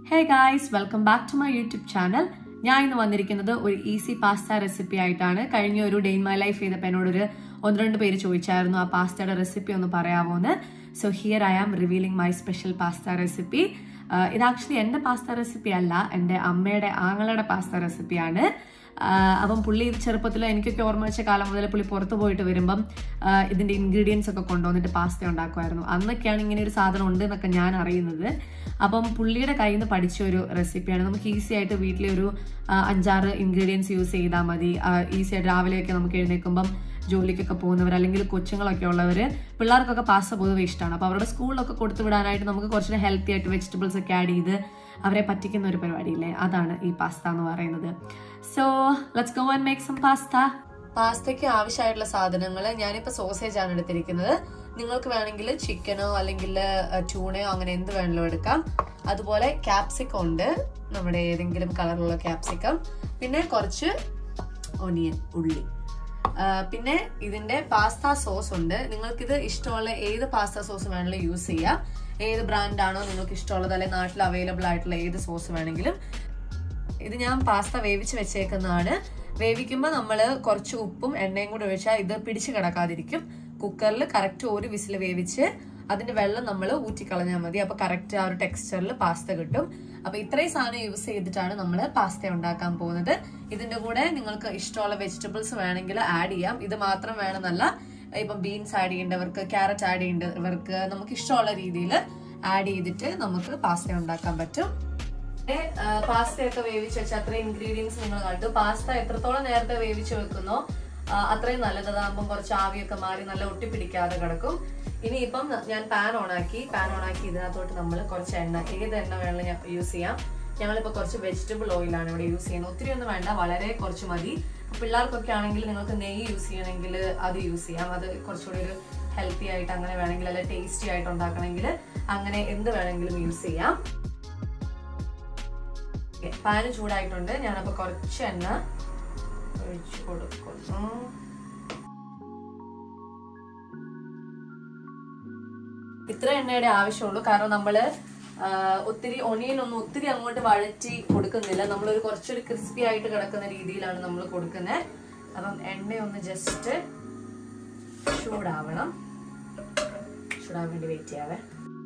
hey guys welcome back to my YouTube channel ഞാൻ ഇന്ന് വന്നിരിക്കുന്നത് ഒരു ഈസി പാസ്ത റെസിപ്പി ആയിട്ടാണ് കഴിഞ്ഞ ഒരു ഡേ ഇൻ മൈ ലൈഫ് ചെയ്തപ്പോൾ എന്നോടൊരു ഒന്ന് രണ്ട് പേര് ചോദിച്ചായിരുന്നു ആ പാസ്തയുടെ റെസിപ്പി ഒന്ന് പറയാമോ എന്ന് so here I am revealing my special pasta recipe ഇത് ആക്ച്വലി എൻ്റെ പാസ്ത റെസിപ്പി അല്ല എൻ്റെ അമ്മയുടെ ആങ്ങളുടെ പാസ്ത റെസിപ്പിയാണ് ആഹ് അപ്പം പുള്ളി ചെറുപ്പത്തിൽ എനിക്കൊക്കെ ഓർമ്മ വെച്ച കാലം മുതൽ പുള്ളി പുറത്ത് പോയിട്ട് വരുമ്പം ആഹ് ഇതിന്റെ ഇൻഗ്രീഡിയൻസ് ഒക്കെ കൊണ്ടുവന്നിട്ട് പാസ്ത ഉണ്ടാക്കുമായിരുന്നു അന്നൊക്കെയാണ് ഇങ്ങനെ ഒരു സാധനം ഉണ്ട് എന്നൊക്കെ ഞാൻ അറിയുന്നത് അപ്പം പുള്ളിയുടെ കയ്യിൽ നിന്ന് പഠിച്ച ഒരു റെസിപ്പിയാണ് നമുക്ക് ഈസി ആയിട്ട് വീട്ടിലെ ഒരു ആഹ് അഞ്ചാറ് ഇൻഗ്രീഡിയൻസ് യൂസ് ചെയ്താൽ മതി ഈസി ആയിട്ട് രാവിലെയൊക്കെ നമുക്ക് എഴുന്നേൽക്കുമ്പം ജോലിക്കൊക്കെ പോകുന്നവർ അല്ലെങ്കിൽ കൊച്ചുങ്ങളൊക്കെ ഉള്ളവർ പിള്ളേർക്കൊക്കെ പാസ്ത പൊതുവെ ഇഷ്ടമാണ് അപ്പോൾ അവരുടെ സ്കൂളിലൊക്കെ കൊടുത്തു വിടാനായിട്ട് നമുക്ക് കുറച്ചുകൂടെ ഹെൽത്തി ആയിട്ട് വെജിറ്റബിൾസ് ഒക്കെ ആഡ് ചെയ്ത് അവരെ പറ്റിക്കുന്ന ഒരു പരിപാടിയില്ലേ അതാണ് ഈ പാസ്ത എന്ന് പറയുന്നത് so let's go and make some pasta പാസ്തയ്ക്ക് ആവശ്യമായിട്ടുള്ള സാധനങ്ങൾ ഞാനിപ്പോൾ സോസേജ് ആണ് എടുത്തിരിക്കുന്നത് നിങ്ങൾക്ക് വേണമെങ്കിൽ ചിക്കനോ അല്ലെങ്കിൽ ട്യൂണയോ അങ്ങനെ എന്ത് വേണമെങ്കിലും എടുക്കാം അതുപോലെ ക്യാപ്സിക്കം ഉണ്ട് നമ്മുടെ ഏതെങ്കിലും കളറുള്ള ക്യാപ്സിക്കം പിന്നെ കുറച്ച് ഒനിയൻ ഉള്ളി ആ, പിന്നെ ഇതിന്റെ പാസ്ത സോസ് ഉണ്ട് നിങ്ങൾക്കിത് ഇഷ്ടമുള്ള ഏത് പാസ്ത സോസ് വേണമെങ്കിലും യൂസ് ചെയ്യാം ഏത് ബ്രാൻഡാണോ നിങ്ങൾക്ക് ഇഷ്ടമുള്ളത് അല്ലെങ്കിൽ നാട്ടിൽ അവൈലബിൾ ആയിട്ടുള്ള ഏത് സോസ് വേണമെങ്കിലും ഇത് ഞാൻ പാസ്ത വേവിച്ച് വെച്ചേക്കുന്നതാണ് വേവിക്കുമ്പോൾ നമ്മൾ കുറച്ച് ഉപ്പും എണ്ണയും കൂടെ ഒഴിച്ചാൽ ഇത് പിടിച്ച് കിടക്കാതിരിക്കും കുക്കറിൽ കറക്റ്റ് ഒരു വിസിൽ വേവിച്ച് അതിന്റെ വെള്ളം നമ്മൾ ഊറ്റിക്കളഞ്ഞാൽ മതി അപ്പൊ കറക്റ്റ് ആ ഒരു ടെക്സ്ചറിൽ പാസ്ത കിട്ടും അപ്പൊ ഇത്രയും സാധനം യൂസ് ചെയ്തിട്ടാണ് നമ്മൾ പാസ്ത ഉണ്ടാക്കാൻ പോകുന്നത് ഇതിന്റെ കൂടെ നിങ്ങൾക്ക് ഇഷ്ടമുള്ള വെജിറ്റബിൾസ് വേണമെങ്കിൽ ആഡ് ചെയ്യാം ഇത് മാത്രം വേണമെന്നല്ല ഇപ്പം ബീൻസ് ആഡ് ചെയ്യേണ്ടവർക്ക് ക്യാരറ്റ് ആഡ് ചെയ്യേണ്ടവർക്ക് നമുക്ക് ഇഷ്ടമുള്ള രീതിയിൽ ആഡ് ചെയ്തിട്ട് നമുക്ക് പാസ്ത ഉണ്ടാക്കാൻ പറ്റും പാസ്ത ഒക്കെ വേവിച്ച് വെച്ച അത്രയും ഇൻഗ്രീഡിയൻസ് നിങ്ങൾ കണ്ടു പാസ്ത എത്രത്തോളം നേരത്തെ വേവിച്ച് വെക്കുന്നോ ആ, അത്രയും നല്ലത് അതാകുമ്പോൾ കുറച്ച് ആവിയൊക്കെ മാറി നല്ല ഒട്ടിപ്പിടിക്കാതെ കിടക്കും ഇനിയിപ്പം ഞാൻ പാൻ ഓണാക്കി പാൻ ഓണാക്കി ഇതിനകത്തോട്ട് നമ്മൾ കുറച്ച് എണ്ണ ഏത് എണ്ണ വേണമെങ്കിലും യൂസ് ചെയ്യാം ഞങ്ങളിപ്പോൾ കുറച്ച് വെജിറ്റബിൾ ഓയിലാണ് ഇവിടെ യൂസ് ചെയ്യുന്നത് ഒത്തിരി ഒന്നും വേണ്ട വളരെ കുറച്ച് മതി പിള്ളേർക്കൊക്കെ ആണെങ്കിൽ നിങ്ങൾക്ക് നെയ്യ് യൂസ് ചെയ്യണമെങ്കിൽ അത് യൂസ് ചെയ്യാം അത് കുറച്ചുകൂടി ഒരു ഹെൽത്തി ആയിട്ട് അങ്ങനെ വേണമെങ്കിൽ അല്ലെ ടേസ്റ്റി ആയിട്ട് ഉണ്ടാക്കണമെങ്കിൽ അങ്ങനെ എന്ത് വേണമെങ്കിലും യൂസ് ചെയ്യാം പാന് ചൂടായിട്ടുണ്ട് ഞാനപ്പോ കുറച്ച് എണ്ണ ഒഴിച്ചു കൊടുക്കുന്നു ഇത്ര എണ്ണയുടെ ആവശ്യമുള്ളൂ കാരണം നമ്മള് ആ, ഒത്തിരി ഒണിയൻ ഒന്നും ഒത്തിരി അങ്ങോട്ട് വഴറ്റി കൊടുക്കുന്നില്ല നമ്മളൊരു കുറച്ചൊരു ക്രിസ്പി ആയിട്ട് കിടക്കുന്ന രീതിയിലാണ് നമ്മൾ കൊടുക്കുന്നത് അപ്പം എണ്ണയൊന്ന് ജസ്റ്റ് ചൂടാവണം ചൂടാൻ വേണ്ടി വെയിറ്റ് ചെയ്യാവേ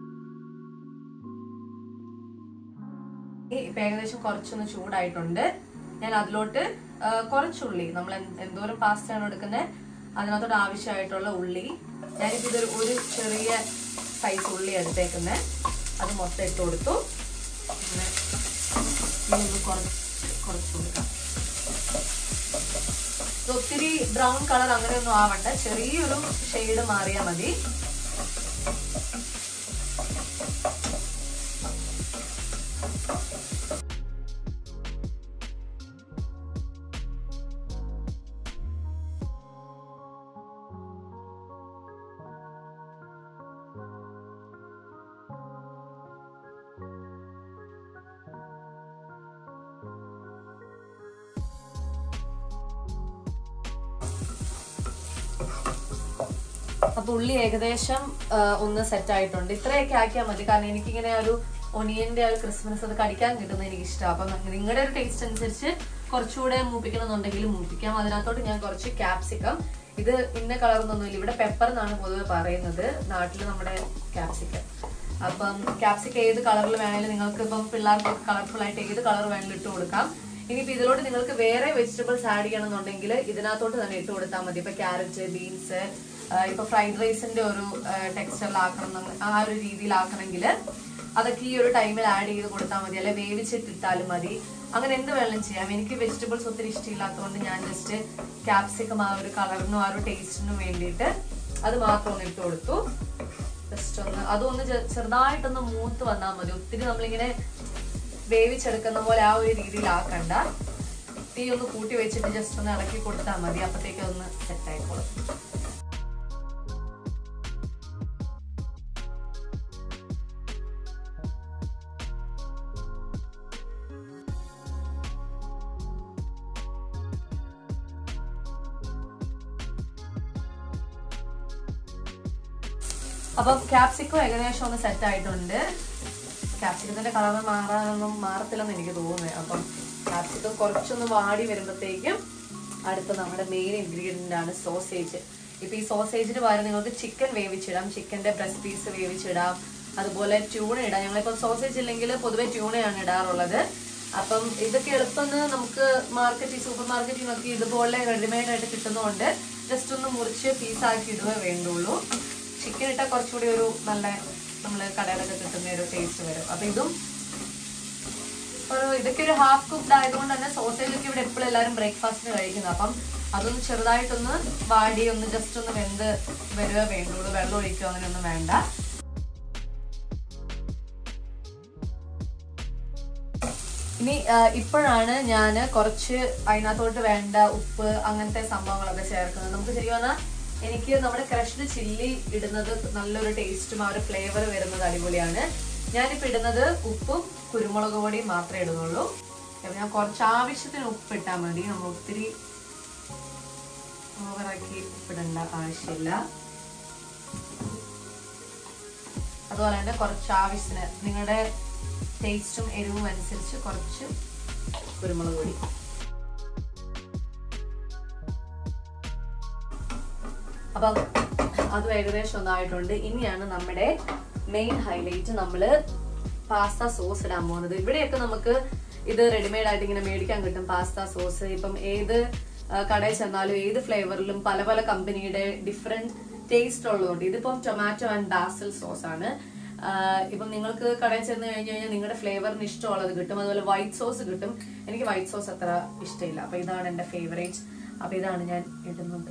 ഇപ്പൊ ഏകദേശം കുറച്ചൊന്ന് ചൂടായിട്ടുണ്ട് ഞാൻ അതിലോട്ട് ആ, കുറച്ചുള്ളി നമ്മൾ എന്ത് എന്തോരം പാസ്തയാണ് എടുക്കുന്നത് അതിനകത്തോട്ട് ആവശ്യമായിട്ടുള്ള ഉള്ളി ഞാനിപ്പോ ഇതൊരു ഒരു ചെറിയ സൈസ് ഉള്ളി എടുത്തേക്കുന്നത് അത് മൊത്തം ഇട്ട് കൊടുത്തു അങ്ങനെ ഇതൊന്ന് കുറച്ച് കുറച്ച് കൊടുക്കാം ഇത് ഒത്തിരി ബ്രൗൺ കളർ അങ്ങനെയൊന്നും ആവണ്ട ചെറിയൊരു ഷെയ്ഡ് മാറിയാൽ മതി അപ്പൊ ഉള്ളി ഏകദേശം ആ, ഒന്ന് സെറ്റ് ആയിട്ടുണ്ട് ഇത്രയൊക്കെ ആക്കിയാൽ മതി കാരണം എനിക്കിങ്ങനെ ഒരു ഒനിയന്റെ ഒരു ക്രിസ്മസ് അത് കടിക്കാൻ കിട്ടുന്നത് എനിക്ക് ഇഷ്ടം അപ്പൊ നിങ്ങളുടെ ഒരു ടേസ്റ്റ് അനുസരിച്ച് കുറച്ചുകൂടെ മൂപ്പിക്കണമെന്നുണ്ടെങ്കിൽ മൂപ്പിക്കാം അതിനകത്തോട്ട് ഞാൻ കുറച്ച് ക്യാപ്സിക്കം ഇത് ഇന്ന കളർന്നൊന്നുമില്ല ഇവിടെ പെപ്പർ എന്നാണ് പൊതുവെ പറയുന്നത് നാട്ടിൽ നമ്മുടെ ക്യാപ്സിക്കം അപ്പം ക്യാപ്സിക്കം ഏത് കളറിൽ വേണമെങ്കിലും നിങ്ങൾക്ക് ഇപ്പം പിള്ളേർക്ക് കളർഫുൾ ആയിട്ട് ഏത് കളർ വേണമെങ്കിലും ഇട്ട് കൊടുക്കാം ഇനിയിപ്പോ ഇതിലോട്ട് നിങ്ങൾക്ക് വേറെ വെജിറ്റബിൾസ് ആഡ് ചെയ്യണമെന്നുണ്ടെങ്കിൽ ഇതിനകത്തോട്ട് തന്നെ ഇട്ട് കൊടുത്താൽ മതി ഇപ്പൊ ക്യാരറ്റ് ബീൻസ് ഇപ്പൊ ഫ്രൈഡ് റൈസിന്റെ ഒരു ടെക്സ്ചറിലാക്കണം എന്ന് ആ ഒരു രീതിയിലാക്കണമെങ്കിൽ അതൊക്കെ ഈ ഒരു ടൈമിൽ ആഡ് ചെയ്ത് കൊടുത്താൽ മതി അല്ലെ വേവിച്ചിട്ടിട്ടാലും മതി അങ്ങനെ എന്ത് വേണമെങ്കിലും ചെയ്യാം എനിക്ക് വെജിറ്റബിൾസ് ഒത്തിരി ഇഷ്ടമില്ലാത്തതുകൊണ്ട് ഞാൻ ജസ്റ്റ് ക്യാപ്സിക്കം ആ ഒരു കളറിനും ആ ഒരു ടേസ്റ്റിനും വേണ്ടിയിട്ട് അത് മാത്രം ഒന്ന് ഇട്ട് കൊടുത്തു ജസ്റ്റ് ഒന്ന് അതൊന്ന് ചെ- ചെറുതായിട്ടൊന്ന് മൂത്ത് വന്നാൽ മതി ഒത്തിരി നമ്മളിങ്ങനെ വേവിച്ചെടുക്കുന്ന പോലെ ആ ഒരു രീതിയിലാക്കണ്ട തീ ഒന്ന് കൂട്ടി വെച്ചിട്ട് ജസ്റ്റ് ഒന്ന് ഇളക്കി കൊടുത്താൽ മതി അപ്പത്തേക്ക് ഒന്ന് സെറ്റ് ആയിക്കോളും അപ്പം ക്യാപ്സിക്കോ ഏകദേശം ഒന്ന് സെറ്റ് ആയിട്ടുണ്ട് ക്യാപ്സിക്കത്തിന്റെ കളർ മാറാനൊന്നും മാറത്തില്ലെന്ന് എനിക്ക് തോന്നുന്നത് അപ്പം ക്യാപ്സിക്കം കുറച്ചൊന്ന് വാടി വരുമ്പോഴത്തേക്കും അടുത്ത നമ്മുടെ മെയിൻ ഇൻഗ്രീഡിയന്റ് ആണ് സോസേജ് ഇപ്പൊ ഈ സോസേജിന് പകരം നിങ്ങൾക്ക് ചിക്കൻ വേവിച്ചിടാം ചിക്കന്റെ ബ്രസ്റ്റ് പീസ് വേവിച്ചിടാം അതുപോലെ ട്യൂണ ഇടാം ഞങ്ങളിപ്പം സോസേജ് ഇല്ലെങ്കിൽ പൊതുവെ ട്യൂണയാണ് ഇടാറുള്ളത് അപ്പം ഇതൊക്കെ എളുപ്പം നമുക്ക് മാർക്കറ്റിൽ സൂപ്പർ മാർക്കറ്റിൽ നിന്നൊക്കെ ഇതുപോലെ റെഡിമെയ്ഡ് ആയിട്ട് കിട്ടുന്നതുകൊണ്ട് ജസ്റ്റ് ഒന്ന് മുറിച്ച് പീസാക്കി ഇടുകയേ വേണ്ടുള്ളൂ ചിക്കൻ ഇട്ടാൽ കുറച്ചുകൂടി ഒരു നല്ല നമ്മൾ കടയിലൊക്കെ കിട്ടുന്ന ഒരു ടേസ്റ്റ് വരും അപ്പൊ ഇതും ഒരു ഇതൊക്കെ ഒരു ഹാഫ് കുക്ക്ഡ് ആയതുകൊണ്ട് തന്നെ സോസേജ് ഒക്കെ ഇവിടെ എപ്പോഴും എല്ലാവരും ബ്രേക്ക്ഫാസ്റ്റിന് കഴിക്കുന്നത് അപ്പം അതൊന്ന് ചെറുതായിട്ടൊന്ന് വാടി ഒന്ന് ജസ്റ്റ് ഒന്ന് വെന്ത് വരിക വേണ്ടുള്ളൂ വെള്ളം ഒഴിക്കുക അങ്ങനെയൊന്നും വേണ്ട ഇനി ആ, ഇപ്പോഴാണ് ഞാൻ കുറച്ച് അതിനകത്തോട്ട് വേണ്ട ഉപ്പ് അങ്ങനത്തെ സംഭവങ്ങളൊക്കെ ചേർക്കുന്നത് നമുക്ക് ശരി പറഞ്ഞാൽ എനിക്ക് നമ്മുടെ ക്രഷ്ഡ് ചില്ലി ഇടുന്നത് നല്ലൊരു ടേസ്റ്റും ആ ഒരു ഫ്ലേവർ വരുന്നത് അടിപൊളിയാണ് ഞാനിപ്പോ ഇടുന്നത് ഉപ്പും കുരുമുളക് പൊടിയും മാത്രമേ ഇടുന്നുള്ളൂ അപ്പൊ ഞാൻ കുറച്ച് ആവശ്യത്തിന് ഉപ്പ് ഇട്ടാൽ മതി നമ്മൾ ഒത്തിരി ഓവറാക്കി ഉപ്പിടേണ്ട ആവശ്യമില്ല അതുപോലെ തന്നെ കുറച്ച് ആവശ്യത്തിന് നിങ്ങളുടെ ടേസ്റ്റും എരിവും അനുസരിച്ച് കുറച്ച് കുരുമുളക് പൊടി അപ്പം അതും ഏകദേശം ഒന്നായിട്ടുണ്ട് ഇനിയാണ് നമ്മുടെ മെയിൻ ഹൈലൈറ്റ് നമ്മള് പാസ്ത സോസ് ഇടാൻ പോകുന്നത് ഇവിടെയൊക്കെ നമുക്ക് ഇത് റെഡിമെയ്ഡ് ആയിട്ട് ഇങ്ങനെ മേടിക്കാൻ കിട്ടും പാസ്ത സോസ് ഇപ്പം ഏത് ആ, കടയിൽ ചെന്നാലും ഏത് ഫ്ലേവറിലും പല പല കമ്പനിയുടെ ഡിഫറെന്റ് ടേസ്റ്റ് ഉള്ളതുകൊണ്ട് ഇതിപ്പം ടൊമാറ്റോ ആൻഡ് ബാസിൽ സോസ് ആണ് ആ, ഇപ്പം നിങ്ങൾക്ക് കടയിൽ ചെന്ന് കഴിഞ്ഞ് കഴിഞ്ഞാൽ നിങ്ങളുടെ ഫ്ലേവറിന് ഇഷ്ടമുള്ളത് കിട്ടും അതുപോലെ വൈറ്റ് സോസ് കിട്ടും എനിക്ക് വൈറ്റ് സോസ് അത്ര ഇഷ്ടമില്ല അപ്പൊ ഇതാണ് എന്റെ ഫേവറേറ്റ് അപ്പൊ ഇതാണ് ഞാൻ ഇടുന്നത്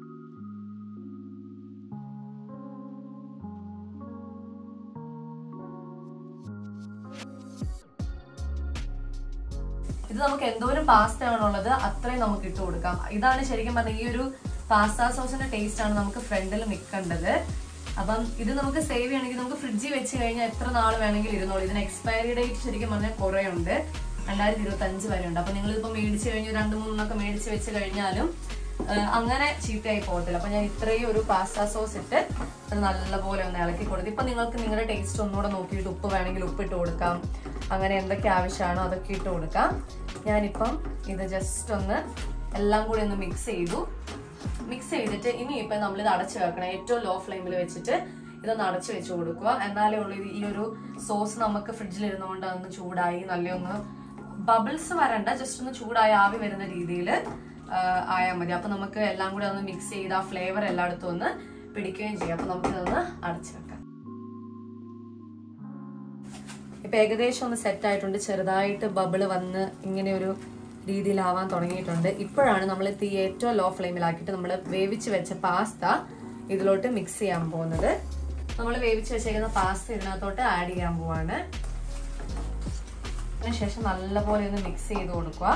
ഇത് നമുക്ക് എന്തോരം പാസ്ത ആണുള്ളത് അത്രയും നമുക്ക് ഇട്ട് കൊടുക്കാം ഇതാണ് ശരിക്കും പറഞ്ഞാൽ ഈ ഒരു പാസ്ത സോസിന്റെ ടേസ്റ്റ് ആണ് നമുക്ക് ഫ്രണ്ടിൽ നിൽക്കേണ്ടത് അപ്പം ഇത് നമുക്ക് സേവ് ചെയ്യണമെങ്കിൽ നമുക്ക് ഫ്രിഡ്ജിൽ വെച്ച് കഴിഞ്ഞാൽ എത്ര നാൾ വേണമെങ്കിലും ഇരുന്നോളൂ ഇതിന് എക്സ്പയറി ഡേറ്റ് ശരിക്കും പറഞ്ഞാൽ കുറേ ഉണ്ട് രണ്ടായിരത്തി ഇരുപത്തി അഞ്ച് വരെ ഉണ്ട് അപ്പൊ നിങ്ങൾ ഇപ്പൊ മേടിച്ച് കഴിഞ്ഞ് രണ്ട് മൂന്നെണ്ണൊക്കെ മേടിച്ച് വെച്ച് കഴിഞ്ഞാലും ആ, അങ്ങനെ ചീത്തയായി പോകത്തില്ല അപ്പൊ ഞാൻ ഇത്രയും ഒരു പാസ്ത സോസ് ഇട്ട് അത് നല്ലപോലെ ഒന്ന് ഇളക്കി കൊടുത്തു ഇപ്പൊ നിങ്ങൾക്ക് നിങ്ങളുടെ ടേസ്റ്റ് ഒന്നുകൂടെ നോക്കിയിട്ട് ഉപ്പ് വേണമെങ്കിൽ ഉപ്പിട്ട് കൊടുക്കാം അങ്ങനെ എന്തൊക്കെ ആവശ്യമാണോ അതൊക്കെ ഇട്ട് കൊടുക്കാം ഞാനിപ്പം ഇത് ജസ്റ്റ് ഒന്ന് എല്ലാം കൂടി ഒന്ന് മിക്സ് ചെയ്തു മിക്സ് ചെയ്തിട്ട് ഇനി ഇപ്പൊ നമ്മൾ ഇത് അടച്ചു വെക്കണം ഏറ്റവും ലോ ഫ്ലെയിമിൽ വെച്ചിട്ട് ഇതൊന്ന് അടച്ചു വെച്ച് കൊടുക്കുക എന്നാലേ ഉള്ളൂ ഇത് ഈ ഒരു സോസ് നമുക്ക് ഫ്രിഡ്ജിൽ ഇരുന്നുകൊണ്ട് അതൊന്ന് ചൂടായി നല്ലൊന്ന് ബബിൾസ് വരണ്ട ജസ്റ്റ് ഒന്ന് ചൂടായി ആവി വരുന്ന രീതിയിൽ ആയാൽ മതി അപ്പൊ നമുക്ക് എല്ലാം കൂടി ഒന്ന് മിക്സ് ചെയ്ത് ആ ഫ്ലേവർ എല്ലായിടത്തും ഒന്ന് പിടിക്കുകയും ചെയ്യാം അപ്പൊ നമുക്ക് ഇതൊന്ന് അടച്ചു വെക്കാം ഇപ്പൊ ഏകദേശം ഒന്ന് സെറ്റ് ആയിട്ടുണ്ട് ചെറുതായിട്ട് ബബിള് വന്ന് ഇങ്ങനെ ഒരു രീതിയിലാവാൻ തുടങ്ങിയിട്ടുണ്ട് ഇപ്പോഴാണ് നമ്മൾ തീ ഏറ്റവും ലോ ഫ്ലെയിമിലാക്കിയിട്ട് നമ്മൾ വേവിച്ച് വെച്ച പാസ്ത ഇതിലോട്ട് മിക്സ് ചെയ്യാൻ പോകുന്നത് നമ്മൾ വേവിച്ച് വെച്ചേക്കുന്ന പാസ്ത ഇതിനകത്തോട്ട് ആഡ് ചെയ്യാൻ പോവാണ് അതിനുശേഷം നല്ലപോലെ ഒന്ന് മിക്സ് ചെയ്ത് കൊടുക്കുക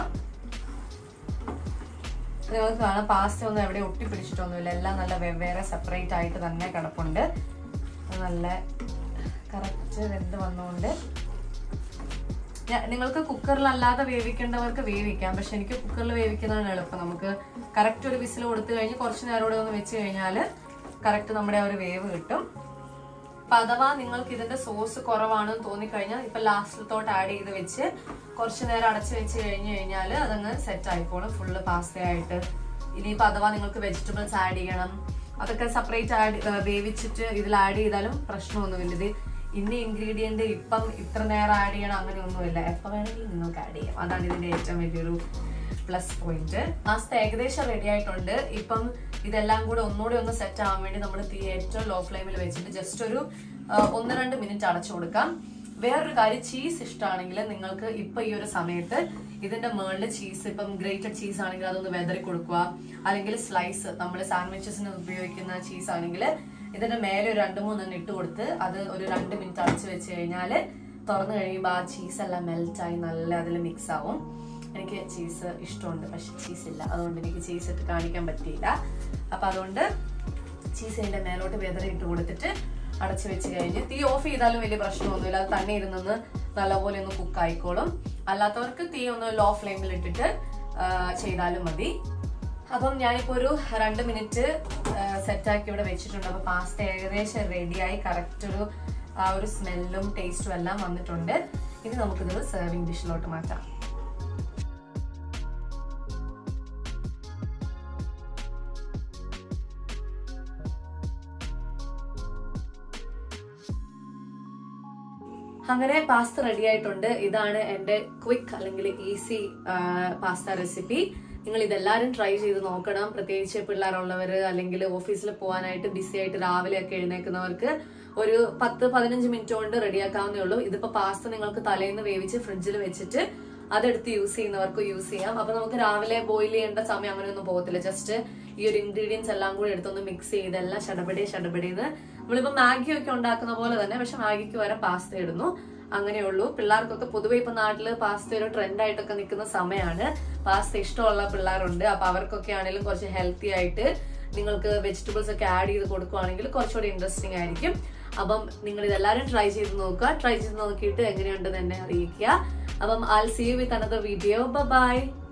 നിങ്ങൾക്ക് കാണാം പാസ്ത ഒന്നും എവിടെ ഒട്ടിപ്പിടിച്ചിട്ടൊന്നുമില്ല എല്ലാം നല്ല വെവ്വേറെ സെപ്പറേറ്റ് ആയിട്ട് തന്നെ കിടപ്പുണ്ട് അത് നല്ല കറക്റ്റ് വെന്ത് വന്നുകൊണ്ട് ഞാ- നിങ്ങൾക്ക് കുക്കറിൽ അല്ലാതെ വേവിക്കേണ്ടവർക്ക് വേവിക്കാം പക്ഷെ എനിക്ക് കുക്കറിൽ വേവിക്കുന്നതാണ് എളുപ്പം നമുക്ക് കറക്റ്റ് ഒരു വിസിൽ കൊടുത്തു കഴിഞ്ഞ് കുറച്ച് നേരം കൂടെ ഒന്ന് വെച്ച് കഴിഞ്ഞാൽ കറക്റ്റ് നമ്മുടെ ആ ഒരു വേവ് കിട്ടും അപ്പൊ അഥവാ നിങ്ങൾക്ക് ഇതിന്റെ സോസ് കുറവാണെന്ന് തോന്നിക്കഴിഞ്ഞാൽ ഇപ്പൊ ലാസ്റ്റിലത്തോട്ട് ആഡ് ചെയ്ത് വെച്ച് കുറച്ച് നേരം അടച്ച് വെച്ച് കഴിഞ്ഞ് കഴിഞ്ഞാൽ അതങ്ങ് സെറ്റ് ആയിക്കോളും ഫുള്ള് പാസ്തയായിട്ട് ഇനിയിപ്പോ അഥവാ നിങ്ങൾക്ക് വെജിറ്റബിൾസ് ആഡ് ചെയ്യണം അതൊക്കെ സെപ്പറേറ്റ് ആഡ് വേവിച്ചിട്ട് ഇതിൽ ആഡ് ചെയ്താലും പ്രശ്നമൊന്നുമില്ല ഇത് ഇന്ന ഇൻഗ്രീഡിയന്റ് ഇപ്പം ഇത്ര നേരം ആഡ് ചെയ്യണം അങ്ങനെയൊന്നുമില്ല എപ്പോൾ വേണമെങ്കിലും നിങ്ങൾക്ക് ആഡ് ചെയ്യാം അതാണ് ഇതിന്റെ ഏറ്റവും വലിയൊരു പ്ലസ് പോയിന്റ് പാസ്ത ഏകദേശം റെഡി ആയിട്ടുണ്ട് ഇപ്പം ഇതെല്ലാം കൂടെ ഒന്നുകൂടി ഒന്ന് സെറ്റ് ആവാൻ വേണ്ടി നമ്മൾ തീ ഏറ്റവും ലോ ഫ്ലെയിമിൽ വെച്ചിട്ട് ജസ്റ്റ് ഒരു ആ, ഒന്ന് രണ്ട് മിനിറ്റ് അടച്ചു കൊടുക്കാം വേറൊരു കാര്യം ചീസ് ഇഷ്ടമാണെങ്കിൽ നിങ്ങൾക്ക് ഇപ്പൊ ഈ ഒരു സമയത്ത് ഇതിന്റെ മുകളിൽ ചീസ് ഇപ്പം ഗ്രേറ്റഡ് ചീസ് ആണെങ്കിൽ അതൊന്ന് വെതറി കൊടുക്കുക അല്ലെങ്കിൽ സ്ലൈസ് നമ്മൾ സാൻഡ്വിച്ചസിന് ഉപയോഗിക്കുന്ന ചീസ് ആണെങ്കിൽ ഇതിന്റെ മേലെ ഒരു രണ്ട് മൂന്നെണ്ണം ഇട്ട് കൊടുത്ത് അത് ഒരു രണ്ട് മിനിറ്റ് അടച്ചു വെച്ച് കഴിഞ്ഞാല് തുറന്നു കഴിയുമ്പോൾ ആ ചീസ് എല്ലാം മെൽറ്റായി നല്ല അതിൽ മിക്സ് ആവും എനിക്ക് ചീസ് ഇഷ്ടമുണ്ട് പക്ഷെ ചീസ് ഇല്ല അതുകൊണ്ട് എനിക്ക് ചീസ് ഇട്ട് കാണിക്കാൻ പറ്റിയില്ല അപ്പൊ അതുകൊണ്ട് ചീസ് അതിന്റെ മേലോട്ട് വെതറി ഇട്ട് കൊടുത്തിട്ട് അടച്ചു വെച്ച് കഴിഞ്ഞ് തീ ഓഫ് ചെയ്താലും വലിയ പ്രശ്നമൊന്നുമില്ല അത് തന്നെ ഇരുന്നൊന്ന് നല്ലപോലെ ഒന്ന് കുക്ക് ആയിക്കോളും അല്ലാത്തവർക്ക് തീ ഒന്ന് ലോ ഫ്ലെയിമിൽ ഇട്ടിട്ട് ആ, ചെയ്താലും മതി അപ്പം ഞാനിപ്പോ ഒരു രണ്ട് മിനിറ്റ് സെറ്റാക്കി ഇവിടെ വെച്ചിട്ടുണ്ട് അപ്പൊ പാസ്ത ഏകദേശം റെഡിയായി കറക്റ്റ് ഒരു ആ ഒരു സ്മെല്ലും ടേസ്റ്റും എല്ലാം വന്നിട്ടുണ്ട് ഇനി നമുക്കിത് സെർവിങ് ഡിഷിലോട്ട് മാറ്റാം അങ്ങനെ പാസ്ത റെഡി ആയിട്ടുണ്ട് ഇതാണ് എന്റെ ക്വിക്ക് അല്ലെങ്കിൽ ഈസി പാസ്ത റെസിപ്പി നിങ്ങൾ ഇതെല്ലാവരും ട്രൈ ചെയ്ത് നോക്കണം പ്രത്യേകിച്ച് പിള്ളേരുള്ളവർ അല്ലെങ്കിൽ ഓഫീസിൽ പോകാനായിട്ട് ബിസി ആയിട്ട് രാവിലെ ഒക്കെ എഴുന്നേക്കുന്നവർക്ക് ഒരു പത്ത് പതിനഞ്ച് മിനിറ്റ് കൊണ്ട് റെഡിയാക്കാവുന്നേ ഉള്ളൂ ഇതിപ്പോ പാസ്ത നിങ്ങൾക്ക് തലേന്ന് വേവിച്ച് ഫ്രിഡ്ജിൽ വെച്ചിട്ട് അതെടുത്ത് യൂസ് ചെയ്യുന്നവർക്ക് യൂസ് ചെയ്യാം അപ്പൊ നമുക്ക് രാവിലെ ബോയിൽ ചെയ്യേണ്ട സമയം അങ്ങനെയൊന്നും പോകത്തില്ല ജസ്റ്റ് ഈ ഒരു ഇൻഗ്രീഡിയൻസ് എല്ലാം കൂടി എടുത്തൊന്ന് മിക്സ് ചെയ്ത് എല്ലാം ഷടപടി ഷടപടിന്ന് നമ്മളിപ്പോ മാഗി ഒക്കെ ഉണ്ടാക്കുന്ന പോലെ തന്നെ പക്ഷെ മാഗിക്ക് വരെ പാസ്ത ഇടുന്നു അങ്ങനെയുള്ളൂ പിള്ളേർക്കൊക്കെ പൊതുവെ ഇപ്പൊ നാട്ടില് പാസ്ത ഒരു ട്രെൻഡ് ആയിട്ടൊക്കെ നിൽക്കുന്ന സമയമാണ് പാസ്ത ഇഷ്ടമുള്ള പിള്ളേരുണ്ട് അപ്പൊ അവർക്കൊക്കെ ആണെങ്കിലും കുറച്ച് ഹെൽത്തി ആയിട്ട് നിങ്ങൾക്ക് വെജിറ്റബിൾസ് ഒക്കെ ആഡ് ചെയ്ത് കൊടുക്കുവാണെങ്കിൽ കുറച്ചുകൂടി ഇൻട്രസ്റ്റിംഗ് ആയിരിക്കും അപ്പം നിങ്ങൾ ഇതെല്ലാവരും ട്രൈ ചെയ്ത് നോക്കുക ട്രൈ ചെയ്ത് നോക്കിയിട്ട് എങ്ങനെയുണ്ടെന്ന് എന്നെ അറിയിക്കുക അപ്പം I'll see with another video by